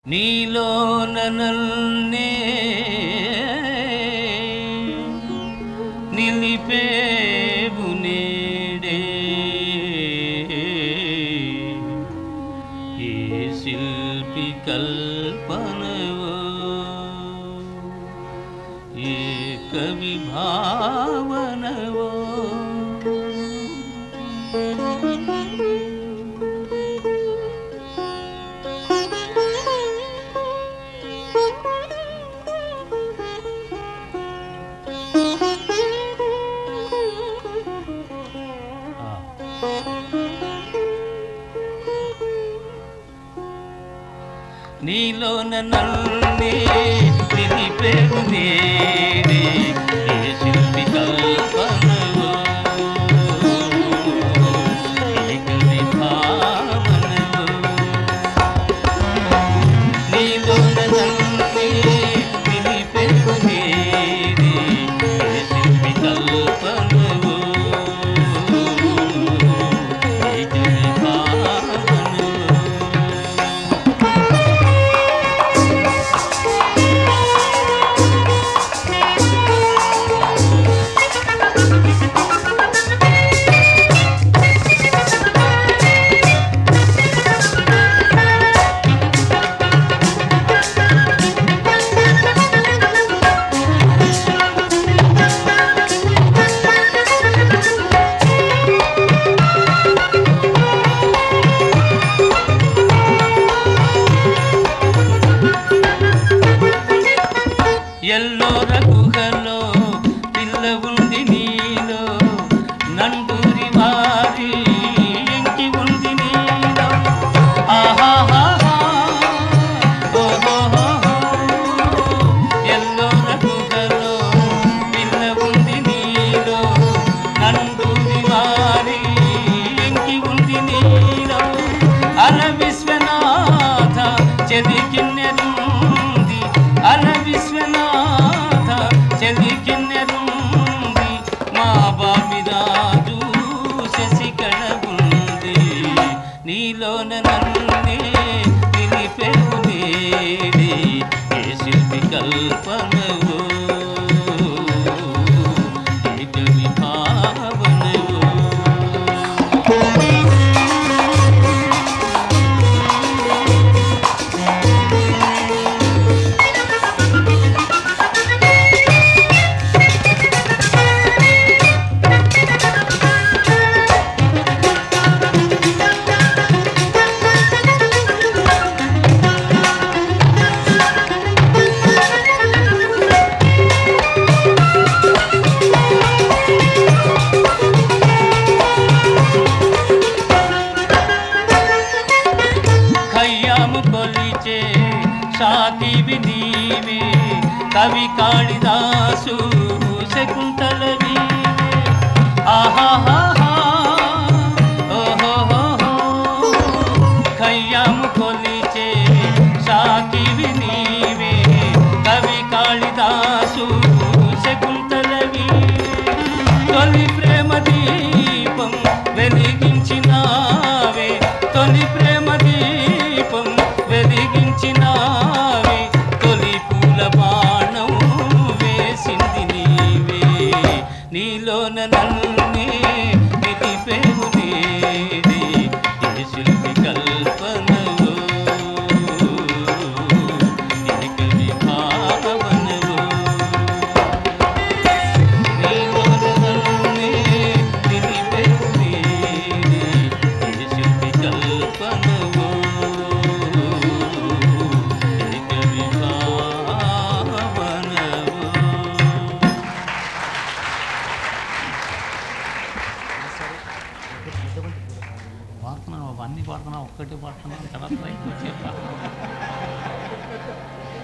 నీలో నన్నే నిలిపేవు నేడే ఏ శిల్పి కల్పనవో ఏ కవి భావనవో నీలో నన్నే నిలిపేవు నేడే ఏ శిల్పి కల్పనవో ఏ కవి భావనవో నీలో నన్నే నిలిపేవు నేడే ఏ శిల్పి కల్పనవో ఏ కవి భావనవో ఎల్లోర గుహలో పిల్ల ఉంది నీలో నండూరి వారి ఎంకి ఉంది నీలో ఆహాహాహా, ఓహోహోహో. ఎల్లోర గుహలో పిల్ల ఉంది నీలో నండూరి వారి ఎంకి ఉంది నీలో అల విశ్వనాథ చెదికిన్నెరుంది అల విశ్వనాథ చెదికిన్నెరుంది మా బామిరాజు శశికళ ఉంది నీలోన నన్నే నిలిపెవు నేడే ఏ శిల్పి కల్పనవో ఏ కవి భావనవో ఖయ్యాము కొలిచే షాకివి నీవే కవి కాళిదాసు శకుంతల వీవే ఆహాహాహా ఓహోహోహో ఖయ్యాము కొలిచే షాకివి నీవే కవి కాళిదాసు శకుంతల వీవే తొలి ప్రేమ దీపం వెలిగించినావే తొలి ప్రేమ దీపం వెలిగించినావే తొలి పూల బాణం వేసింది నీవే నీలోన నన్నే నిలిపేవు నేడే ఏ శిల్పి కల్పనవో ఏ కవి భావనవో పాడుతున్నావు అన్ని పాడుతున్నావు ఒక్కటి పాడుతున్నావు కదా